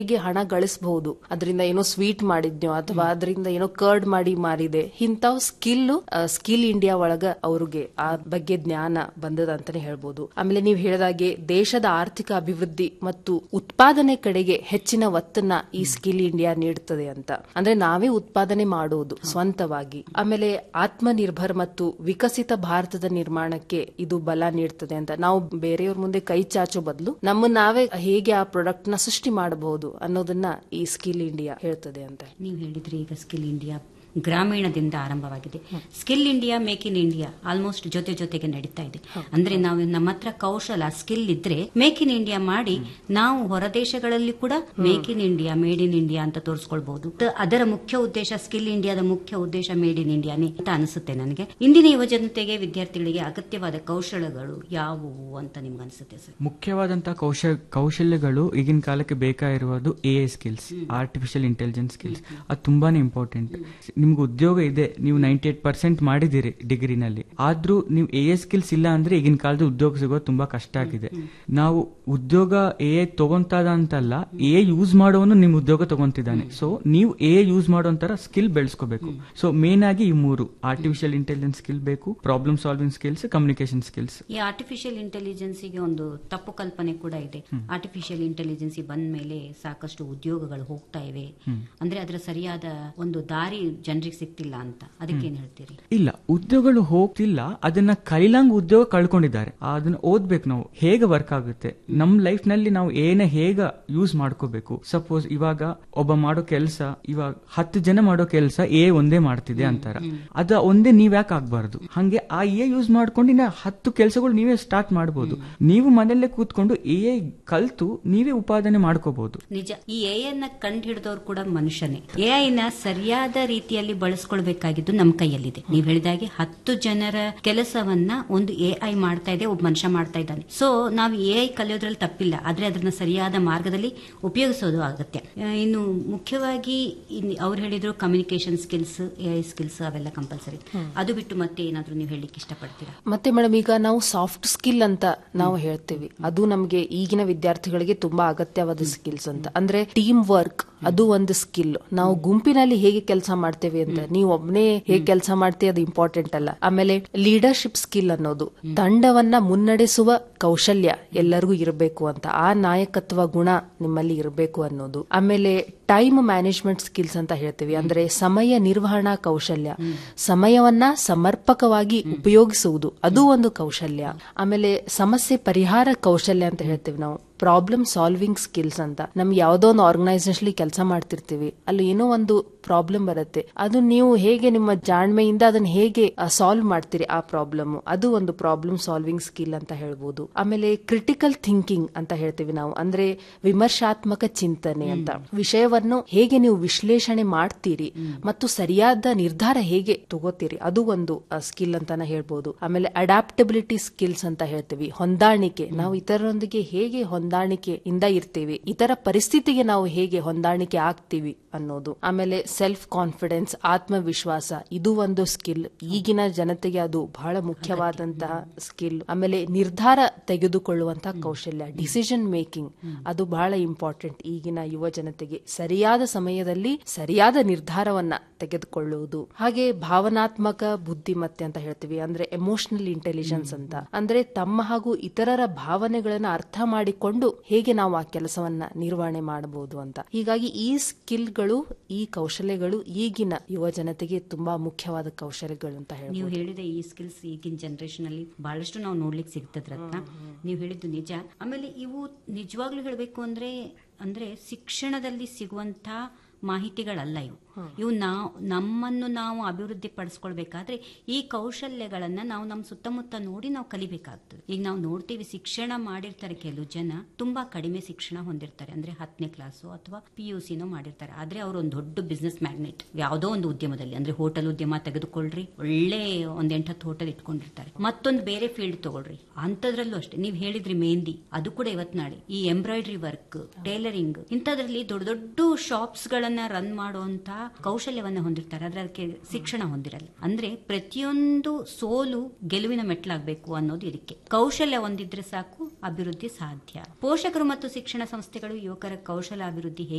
ಹೀಗೆ ಹಣ ಗಳಿಸಬಹುದು ಅದರಿಂದ ಏನೋ ಸ್ವೀಟ್ ಮಾಡಿದ್ನೋ ಅಥವಾ ಅದರಿಂದ ಏನೋ ಕರ್ಡ್ ಮಾಡಿ ಮಾರಿದೆ ಇಂಥವ್ ಸ್ಕಿಲ್ ಸ್ಕಿಲ್ ಇಂಡಿಯಾ ಒಳಗ ಅವ್ರಿಗೆ ಆ ಬಗ್ಗೆ ಜ್ಞಾನ ಬಂದದ ಅಂತಾನೆ ಹೇಳ್ಬೋದು ಆಮೇಲೆ ನೀವು ಹೇಳಿದಾಗೆ ದೇಶದ ಆರ್ಥಿಕ ಅಭಿವೃದ್ಧಿ ಮತ್ತು ಉತ್ಪಾದನೆ ಕಡೆಗೆ ಹೆಚ್ಚಿನ ಒತ್ತನ್ನ ಈ ಸ್ಕಿಲ್ ಇಂಡಿಯಾ ನೀಡುತ್ತದೆ ಅಂತ ಅಂದ್ರೆ ನಾವೇ ಉತ್ಪಾದನೆ ಮಾಡುವುದು ಸ್ವಂತವಾಗಿ ಆಮೇಲೆ ಆತ್ಮನಿರ್ಭರ್ ಮತ್ತು ವಿಕಸಿತ ಭಾರತದ ನಿರ್ಮಾಣಕ್ಕೆ ಇದು ಬಲ ನೀಡ್ತದೆ ಅಂತ ನಾವು ಬೇರೆಯವ್ರ ಮುಂದೆ ಕೈ ಚಾಚೋ ಬದಲು ನಮ್ಮ ನಾವೇ ಹೇಗೆ ಆ ಪ್ರಾಡಕ್ಟ್ ನ ಸೃಷ್ಟಿ ಮಾಡಬಹುದು ಅನ್ನೋದನ್ನ ಈ ಸ್ಕಿಲ್ ಇಂಡಿಯಾ ಹೇಳ್ತದೆ ಅಂತ ನೀವು ಹೇಳಿದ್ರಿ ಈಗ ಸ್ಕಿಲ್ ಇಂಡಿಯಾ ಗ್ರಾಮೀಣದಿಂದ ಆರಂಭವಾಗಿದೆ skill India make in India almost ಜೊತೆ ಜೊತೆಗೆ ನಡೀತಾ ಇದೆ ಅಂದ್ರೆ ನಾವು ನಮ್ಮ ಹತ್ರ ಕೌಶಲ ಸ್ಕಿಲ್ ಇದ್ರೆ ಮೇಕ್ ಇನ್ ಇಂಡಿಯಾ ಮಾಡಿ ನಾವು ಹೊರದೇಶಗಳಲ್ಲಿ ಕೂಡ make in India made in India ಅಂತ ತೋರಿಸ್ಕೊಳ್ಬಹುದು ತ- ಅದರ ಮುಖ್ಯ ಉದ್ದೇಶ ಸ್ಕಿಲ್ ಇಂಡಿಯಾದ ಮುಖ್ಯ ಉದ್ದೇಶ ಮೇಡ್ ಇನ್ ಇಂಡಿಯಾನೇ ಅಂತ ಅನಿಸುತ್ತೆ ನನಗೆ ಇಂದಿನ ಯುವಜನತೆಗೆ ವಿದ್ಯಾರ್ಥಿಗಳಿಗೆ ಅಗತ್ಯವಾದ ಕೌಶಲಗಳು ಯಾವುವು ಅಂತ ನಿಮ್ಗೆ ಅನಿಸುತ್ತೆ ಸರ್ ಮುಖ್ಯವಾದಂತಹ ಕೌಶ ಕೌಶಲ್ಯಗಳು ಈಗಿನ ಕಾಲಕ್ಕೆ ಬೇಕಾಗಿರುವುದು A I skills artificial intelligence skills ಅದು ತುಂಬಾನೇ ಇಂಪಾರ್ಟೆಂಟ್ ನಿಮ್ಗೆ ಉದ್ಯೋಗ ಇದೆ ನೀವು ನೈಂಟಿ ಏಟ್ ಪರ್ಸೆಂಟ್ ಮಾಡಿದಿರಿ ಡಿಗ್ರಿನಲ್ಲಿ ಆದ್ರೂ ನೀವು ಎ ಐ ಸ್ಕಿಲ್ಸ್ ಇಲ್ಲ ಅಂದ್ರೆ ಈಗಿನ ಕಾಲದ ಉದ್ಯೋಗ ಸಿಗೋದು ತುಂಬಾ ಕಷ್ಟ ಆಗಿದೆ ನಾವು ಉದ್ಯೋಗ ಎ ಐ ತಗೊಂತದ ಅಂತಲ್ಲ ಎ ಐ ಯೂಸ್ ಮಾಡೋನು ನಿಮ್ ಉದ್ಯೋಗ ತಗೊಂತಿದ್ದಾನೆ ಸೊ ನೀವು ಎ ಐ ಯೂಸ್ ಮಾಡೋಂತರ ಸ್ಕಿಲ್ ಬೆಳೆಸ್ಕೋಬೇಕು ಸೊ ಮೇನ್ ಆಗಿ ಈ ಮೂರು ಆರ್ಟಿಫಿಷಿಯಲ್ ಇಂಟೆಲಿಜೆನ್ಸ್ ಸ್ಕಿಲ್ ಬೇಕು problem solving skills communication skills ಈ ಆರ್ಟಿಫಿಷಿಯಲ್ ಇಂಟೆಲಿಜೆನ್ಸಿಗೆ ಒಂದು ತಪ್ಪು ಕಲ್ಪನೆ ಕೂಡ ಇದೆ ಆರ್ಟಿಫಿಷಿಯಲ್ ಇಂಟೆಲಿಜೆನ್ಸಿ ಬಂದ ಮೇಲೆ ಸಾಕಷ್ಟು ಉದ್ಯೋಗಗಳು ಹೋಗ್ತಾ ಇವೆ ಅಂದ್ರೆ ಅದರ ಸರಿಯಾದ ಒಂದು ದಾರಿ ಜನರಿಗೆ ಸಿಗ್ತಿಲ್ಲ ಅಂತ ಅದಕ್ಕೇನ್ ಹೇಳ್ತೀರಿ ಇಲ್ಲ ಉದ್ಯೋಗಗಳು ಹೋಗ್ತಿಲ್ಲ ಅದನ್ನ ಕಲಿಲಂಗ್ ಉದ್ಯೋಗ ಕಳ್ಕೊಂಡಿದ್ದಾರೆ ಅದನ್ನ ಓದ್ಬೇಕು ನಾವು ಹೇಗೆ ವರ್ಕ್ ಆಗುತ್ತೆ ನಮ್ ಲೈಫ್ ನಲ್ಲಿ ನಾವು ಏನೇ ಹೇಗ ಯೂಸ್ ಮಾಡ್ಕೋಬೇಕು ಸಪೋಸ್ ಇವಾಗ ಒಬ್ಬ ಮಾಡೋ ಕೆಲಸ ಇವಾಗ ಹತ್ತು ಜನ ಮಾಡೋ ಕೆಲಸ ಎ ಒಂದೇ ಮಾಡ್ತಿದೆ ಅಂತಾರ ಅದ ಒಂದೇ ನೀವ್ ಯಾಕೆ ಆಗ್ಬಾರ್ದು ಹಂಗೆ ಆ ಎ ಯೂಸ್ ಮಾಡ್ಕೊಂಡು ಇನ್ನ ಹತ್ತು ಕೆಲಸಗಳು ನೀವೇ ಸ್ಟಾರ್ಟ್ ಮಾಡಬಹುದು ನೀವು ಮನೆಯಲ್ಲೇ ಕೂತ್ಕೊಂಡು ಎ ಕಲ್ತು ನೀವೇ ಉಪಾದನೆ ಮಾಡ್ಕೋಬಹುದು ನಿಜ ಈ ಎ ನ ಕಂಡು ಹಿಡಿದವ್ರು ಕೂಡ ಮನುಷ್ಯನೇ ಎ ನ ಸರಿಯಾದ ರೀತಿಯಲ್ಲಿ ಬಳಸ್ಕೊಳ್ಬೇಕಾಗಿದ್ದು ನಮ್ಮ ಕೈಯಲ್ಲಿದೆ ನೀವು ಹೇಳಿದಾಗೆ ಹತ್ತು ಜನರ ಕೆಲಸವನ್ನ ಒಂದು ಎ ಐ ಮಾಡ್ತಾ ಇದೆ ಒಬ್ಬ ಮನುಷ್ಯ ಮಾಡ್ತಾ ಇದ್ದಾನೆ ಸೊ ನಾವು ಎ ಐ ಕಲಿಯೋದ್ರಲ್ಲಿ ತಪ್ಪಿಲ್ಲ ಆದ್ರೆ ಅದನ್ನ ಸರಿಯಾದ ಮಾರ್ಗದಲ್ಲಿ ಉಪಯೋಗಿಸೋದು ಅಗತ್ಯ ಆ, ಇನ್ನು ಮುಖ್ಯವಾಗಿ ಇನ್- ಅವ್ರು ಹೇಳಿದ್ರು communication skills A I skills ಅವೆಲ್ಲ ಕಂಪಲ್ಸರಿ ಅದು ಬಿಟ್ಟು ಮತ್ತೆ ಏನಾದ್ರು ನೀವು ಹೇಳಲಿಕ್ಕೆ ಇಷ್ಟಪಡ್ತೀರಾ ಮತ್ತೆ ಮೇಡಮ್ ಈಗ ನಾವು ಸಾಫ್ಟ್ ಸ್ಕಿಲ್ ಅಂತ ನಾವು ಹೇಳ್ತೀವಿ ಅದು ನಮಗೆ ಈಗಿನ ವಿದ್ಯಾರ್ಥಿಗಳಿಗೆ ತುಂಬಾ ಅಗತ್ಯವಾದ ಸ್ಕಿಲ್ಸ್ ಅಂತ ಅಂದ್ರೆ ಟೀಮ್ ವರ್ಕ್ ಅದು ಒಂದು ಸ್ಕಿಲ್ ನಾವು ಗುಂಪಿನಲ್ಲಿ ಹೇಗೆ ಕೆಲಸ ಮಾಡ್ತೇವೆ ಅಂತ ನೀವು ಒಬ್ನೇ ಹೇಗೆ ಕೆಲಸ ಮಾಡ್ತೀವಿ ಅದು ಇಂಪಾರ್ಟೆಂಟ್ ಅಲ್ಲ ಆಮೇಲೆ ಲೀಡರ್ಶಿಪ್ ಸ್ಕಿಲ್ ಅನ್ನೋದು ತಂಡವನ್ನ ಮುನ್ನಡೆಸುವ ಕೌಶಲ್ಯ ಎಲ್ಲರಿಗೂ ಇರಬೇಕು ಅಂತ ಆ ನಾಯಕತ್ವ ಗುಣ ನಿಮ್ಮಲ್ಲಿ ಇರಬೇಕು ಅನ್ನೋದು ಆಮೇಲೆ ಟೈಮ್ ಮ್ಯಾನೇಜ್ಮೆಂಟ್ ಸ್ಕಿಲ್ಸ್ ಅಂತ ಹೇಳ್ತೀವಿ ಅಂದ್ರೆ ಸಮಯ ನಿರ್ವಹಣಾ ಕೌಶಲ್ಯ ಸಮಯವನ್ನ ಸಮರ್ಪಕವಾಗಿ ಉಪಯೋಗಿಸುವುದು ಅದು ಒಂದು ಕೌಶಲ್ಯ ಆಮೇಲೆ ಸಮಸ್ಯೆ ಪರಿಹಾರ ಕೌಶಲ್ಯ ಅಂತ ಹೇಳ್ತೀವಿ ನಾವು ಪ್ರಾಬ್ಲಮ್ ಸಾಲ್ವಿಂಗ್ ಸ್ಕಿಲ್ಸ್ ಅಂತ ನಮ್ಗೆ ಯಾವ್ದೋ ಒಂದು ಆರ್ಗನೈಸೇಷನ್ ಕೆಲಸ ಮಾಡ್ತಿರ್ತೀವಿ ಅಲ್ಲಿ ಏನೋ ಒಂದು ಪ್ರಾಬ್ಲಮ್ ಬರುತ್ತೆ ಅದು ನೀವು ಹೇಗೆ ನಿಮ್ಮ ಜಾಣ್ಮೆಯಿಂದ ಅದನ್ನ ಹೇಗೆ ಸಾಲ್ವ್ ಮಾಡ್ತೀರಿ ಆ ಪ್ರಾಬ್ಲಮ್ ಅದು ಒಂದು ಪ್ರಾಬ್ಲಮ್ ಸಾಲ್ವಿಂಗ್ ಸ್ಕಿಲ್ ಅಂತ ಹೇಳ್ಬೋದು ಆಮೇಲೆ ಕ್ರಿಟಿಕಲ್ ಥಿಂಕಿಂಗ್ ಅಂತ ಹೇಳ್ತೀವಿ ನಾವು ಅಂದ್ರೆ ವಿಮರ್ಶಾತ್ಮಕ ಚಿಂತನೆ ಅಂತ ವಿಷಯವನ್ನು ಹೇಗೆ ನೀವು ವಿಶ್ಲೇಷಣೆ ಮಾಡ್ತೀರಿ ಮತ್ತು ಸರಿಯಾದ ನಿರ್ಧಾರ ಹೇಗೆ ತಗೋತೀರಿ ಅದು ಒಂದು ಸ್ಕಿಲ್ ಅಂತಾನೆ ಹೇಳ್ಬೋದು ಆಮೇಲೆ ಅಡಾಪ್ಟಬಿಲಿಟಿ ಸ್ಕಿಲ್ಸ್ ಅಂತ ಹೇಳ್ತೀವಿ ಹೊಂದಾಣಿಕೆ ನಾವು ಇತರರೊಂದಿಗೆ ಹೇಗೆ ಹೊಂದಾಣಿಕೆಯಿಂದ ಇರ್ತೀವಿ ಇತರ ಪರಿಸ್ಥಿತಿಗೆ ನಾವು ಹೇಗೆ ಹೊಂದಾಣಿಕೆ ಆಗ್ತೀವಿ ಅನ್ನೋದು ಆಮೇಲೆ ಸೆಲ್ಫ್ ಕಾನ್ಫಿಡೆನ್ಸ್ ಆತ್ಮವಿಶ್ವಾಸ ಇದು ಒಂದು ಸ್ಕಿಲ್ ಈಗಿನ ಜನತೆಗೆ ಅದು ಬಹಳ ಮುಖ್ಯವಾದಂತಹ ಸ್ಕಿಲ್ ಆಮೇಲೆ ನಿರ್ಧಾರ ತೆಗೆದುಕೊಳ್ಳುವಂತಹ ಕೌಶಲ್ಯ ಡಿಸಿಷನ್ ಮೇಕಿಂಗ್ ಅದು ಬಹಳ ಇಂಪಾರ್ಟೆಂಟ್ ಈಗಿನ ಯುವ ಜನತೆಗೆ ಸರಿಯಾದ ಸಮಯದಲ್ಲಿ ಸರಿಯಾದ ನಿರ್ಧಾರವನ್ನ ತೆಗೆದುಕೊಳ್ಳುವುದು ಹಾಗೆ ಭಾವನಾತ್ಮಕ ಬುದ್ಧಿಮತ್ತೆ ಅಂತ ಹೇಳ್ತೀವಿ ಅಂದ್ರೆ ಎಮೋಷನಲ್ ಇಂಟೆಲಿಜೆನ್ಸ್ ಅಂತ ಅಂದ್ರೆ ತಮ್ಮ ಹಾಗೂ ಇತರರ ಭಾವನೆಗಳನ್ನ ಅರ್ಥ ಮಾಡಿಕೊಂಡು ಹೇಗೆ ನಾವು ಆ ಕೆಲಸವನ್ನ ನಿರ್ವಹಣೆ ಮಾಡಬಹುದು ಅಂತ ಹೀಗಾಗಿ ಈ ಸ್ಕಿಲ್ಗಳು ಈ ಕೌಶಲ್ಯಗಳು ಈಗಿನ ಯುವ ಜನತೆಗೆ ತುಂಬಾ ಮುಖ್ಯವಾದ ಕೌಶಲ್ಯಗಳು ಅಂತ ನೀವು ಹೇಳ್ಬೋದು ಹೇಳಿದ ಈ ಸ್ಕಿಲ್ಸ್ ಈಗಿನ ಜನರೇಷನ್ ಅಲ್ಲಿ ಬಹಳಷ್ಟು ನಾವು ನೋಡ್ಲಿಕ್ಕೆ ಸಿಗ್ತದ ರತ್ನ ನೀವು ಹೇಳಿದ್ದು ನಿಜ ಆಮೇಲೆ ಇವು ನಿಜವಾಗ್ಲೂ ಹೇಳಬೇಕು ಅಂದ್ರೆ ಅಂದ್ರೆ ಶಿಕ್ಷಣದಲ್ಲಿ ಸಿಗುವಂತ ಮಾಹಿತಿಗಳಲ್ಲ ಇವು ಇವು ನಾವು ನಮ್ಮನ್ನು ನಾವು ಅಭಿವೃದ್ಧಿ ಪಡಿಸ್ಕೊಳ್ಬೇಕಾದ್ರೆ ಈ ಕೌಶಲ್ಯಗಳನ್ನ ನಾವು ನಮ್ಮ ಸುತ್ತಮುತ್ತ ನೋಡಿ ನಾವು ಕಲಿಬೇಕಾಗ್ತದೆ ಈಗ ನಾವು ನೋಡ್ತೀವಿ ಶಿಕ್ಷಣ ಮಾಡಿರ್ತಾರೆ ಕೆಲವು ಜನ ತುಂಬಾ ಕಡಿಮೆ ಶಿಕ್ಷಣ ಹೊಂದಿರ್ತಾರೆ ಅಂದ್ರೆ ಹತ್ತನೇ ಕ್ಲಾಸು ಅಥವಾ ಪಿ ಯು ಸಿನೋ ಮಾಡಿರ್ತಾರೆ ಆದ್ರೆ ಅವರು ಒಂದು ದೊಡ್ಡ ಬಿಸ್ನೆಸ್ ಮ್ಯಾಗ್ನೆಟ್ ಯಾವುದೋ ಒಂದು ಉದ್ಯಮದಲ್ಲಿ ಅಂದ್ರೆ ಹೋಟೆಲ್ ಉದ್ಯಮ ತೆಗೆದುಕೊಳ್ಳ್ರಿ ಒಳ್ಳೆ ಒಂದ್ ಎಂಟತ್ತು ಹೋಟೆಲ್ ಇಟ್ಕೊಂಡಿರ್ತಾರೆ ಮತ್ತೊಂದು ಬೇರೆ ಫೀಲ್ಡ್ ತಗೊಳ್ರಿ ಅಂತದ್ರಲ್ಲೂ ಅಷ್ಟೇ ನೀವು ಹೇಳಿದ್ರಿ ಮೆಹಂದಿ ಅದು ಕೂಡ ಇವತ್ ನಾಳೆ ಈ ಎಂಬ್ರಾಯ್ಡ್ರಿ ವರ್ಕ್ ಟೈಲರಿಂಗ್ ಇಂಥದ್ರಲ್ಲಿ ದೊಡ್ಡ ದೊಡ್ಡ ಶಾಪ್ಸ್ ಗಳನ್ನ ರನ್ ಮಾಡುವಂತ ಕೌಶಲ್ಯವನ್ನ ಹೊಂದಿರ್ತಾರೆ ಆದ್ರೆ ಅದಕ್ಕೆ ಶಿಕ್ಷಣ ಹೊಂದಿರಲ್ಲ ಅಂದ್ರೆ ಪ್ರತಿಯೊಂದು ಸೋಲು ಗೆಲುವಿನ ಮೆಟ್ಲಾಗಬೇಕು ಅನ್ನೋದು ಇದಕ್ಕೆ ಕೌಶಲ್ಯ ಹೊಂದಿದ್ರೆ ಸಾಕು ಅಭಿವೃದ್ಧಿ ಸಾಧ್ಯ ಪೋಷಕರು ಮತ್ತು ಶಿಕ್ಷಣ ಸಂಸ್ಥೆಗಳು ಯುವಕರ ಕೌಶಲ ಅಭಿವೃದ್ಧಿ ಹೇಗೆ